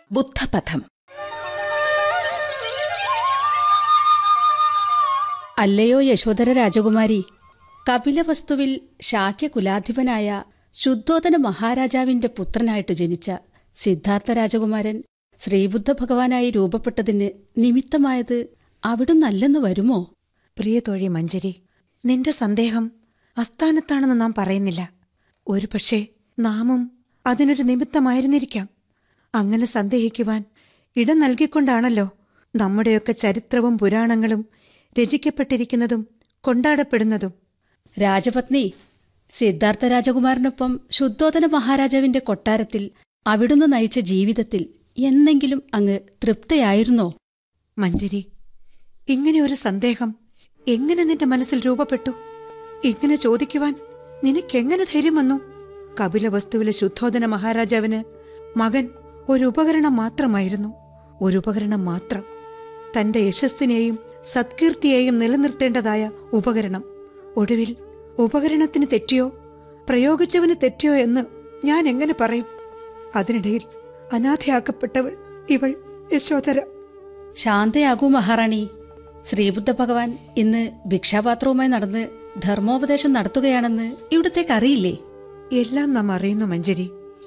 ബുദ്ധപഥം അല്ലയോ യശോധര രാജകുമാരി കപിലവസ്തുവിൽ ശാക്യകുലാധിപനായ ശുദ്ധോദന മഹാരാജാവിന്റെ പുത്രനായിട്ട് ജനിച്ച സിദ്ധാർത്ഥ രാജകുമാരൻ ശ്രീബുദ്ധ ഭഗവാനായി രൂപപ്പെട്ടതിന് നിമിത്തമായത് അവിടുന്നല്ലെന്ന് വരുമോ പ്രിയതോഴി മഞ്ജരി നിന്റെ സന്ദേഹം അസ്ഥാനത്താണെന്ന് നാം പറയുന്നില്ല ഒരുപക്ഷെ നാമും അതിനൊരു നിമിത്തമായിരുന്നിരിക്കാം അങ്ങനെ സന്ദേഹിക്കുവാൻ ഇടം നൽകിക്കൊണ്ടാണല്ലോ നമ്മുടെയൊക്കെ ചരിത്രവും പുരാണങ്ങളും രചിക്കപ്പെട്ടിരിക്കുന്നതും കൊണ്ടാടപ്പെടുന്നതും രാജപത്നി സിദ്ധാർത്ഥ രാജകുമാരനൊപ്പം ശുദ്ധോദന മഹാരാജാവിന്റെ കൊട്ടാരത്തിൽ അവിടുന്ന് നയിച്ച ജീവിതത്തിൽ എന്നെങ്കിലും അങ്ങ് തൃപ്തയായിരുന്നോ മഞ്ജരി ഇങ്ങനെ ഒരു സന്ദേഹം എങ്ങനെ നിന്റെ മനസ്സിൽ രൂപപ്പെട്ടു ഇങ്ങനെ ചോദിക്കുവാൻ നിനക്കെങ്ങനെ ധൈര്യം വന്നു കപിലവസ്തുവിലെ ശുദ്ധോദന മഹാരാജാവിന് മകൻ ഒരു ഉപകരണം മാത്രമായിരുന്നു ഒരു ഉപകരണം മാത്രം തന്റെ യശസ്സിനെയും സത്കീർത്തിയെയും നിലനിർത്തേണ്ടതായ ഉപകരണം ഒടുവിൽ ഉപകരണത്തിന് തെറ്റിയോ പ്രയോഗിച്ചവന് തെറ്റിയോ എന്ന് ഞാൻ എങ്ങനെ പറയും അതിനിടയിൽ അനാഥയാക്കപ്പെട്ടവൾ ഇവൾ യശോധര ശാന്തയാകൂ മഹാറാണി ശ്രീബുദ്ധ ഭഗവാൻ ഇന്ന് ഭിക്ഷാപാത്രവുമായി നടന്ന് ധർമ്മോപദേശം നടത്തുകയാണെന്ന് ഇവിടത്തേക്ക് അറിയില്ലേ എല്ലാം നാം അറിയുന്നു മഞ്ജരി